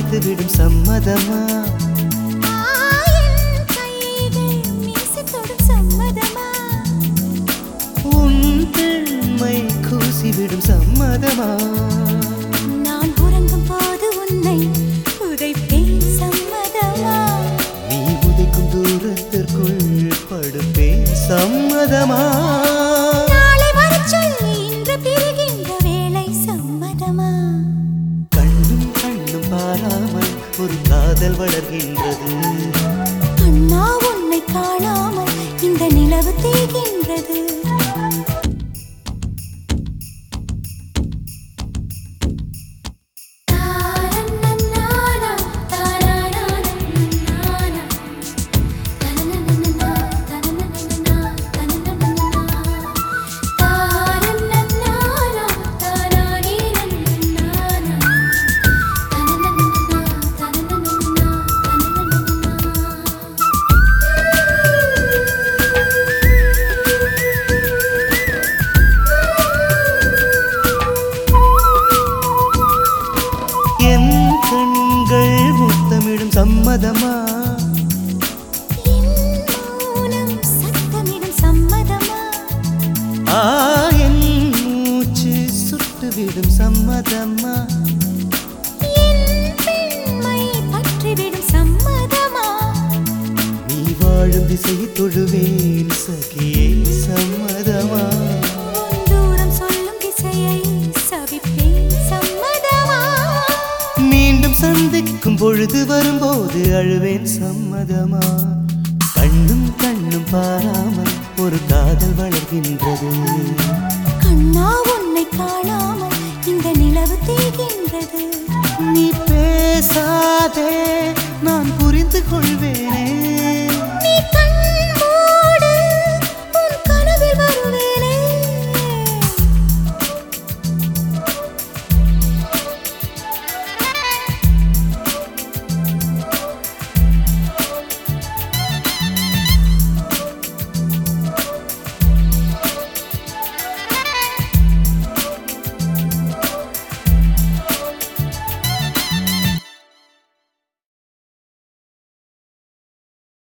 மறுத்துவிடும் சம்மதமா ஆயின் கைகள் மீசை தொடும் சம்மதமா உன் பெண்மை கூசிவிடும் சம்மதமா நான் உறங்கும் போது உன்னை உதைப்பேன் சம்மதமா நீ உதைக்கும் தூரத்திற்குள் படுப்பேன் சம்மதமா நாளை வரச் சொல்லி இன்று பிரிகின்ற வேளை சம்மதமா கண்ணும் கண்ணும் பாராமல் ஒரு காதல் வளர்கின்றது அண்ணா உன்னை காணாமல் இந்த நிலவு தேய்கின்றது என் கண்கள் முத்தமிடும் சம்மதமா என் மௌனம் சத்தமிடும் சம்மதமா ஆ என் மூச்சு சுட்டுவிடும் சம்மதமா என் பெண்மை பற்றிவிடும் சம்மதமா நீ வாழும் திசையை தொழுவேன் சகியே சம்மதமா உன் தூரம் சொல்லும் திசையை சவிப்பேன் சம்மதமா மீண்டும் சந்திக்கும் பொழுது வரும்போது அழுவேன் சம்மதமா கண்ணும் கண்ணும் பாராமல் ஒரு காதல் வளர்கின்றது கண்ணா உன்னை காணாமல் இந்த நிலவு தேய்கின்றது நீ பேசாதே நான் புரிந்து கொள்வேனே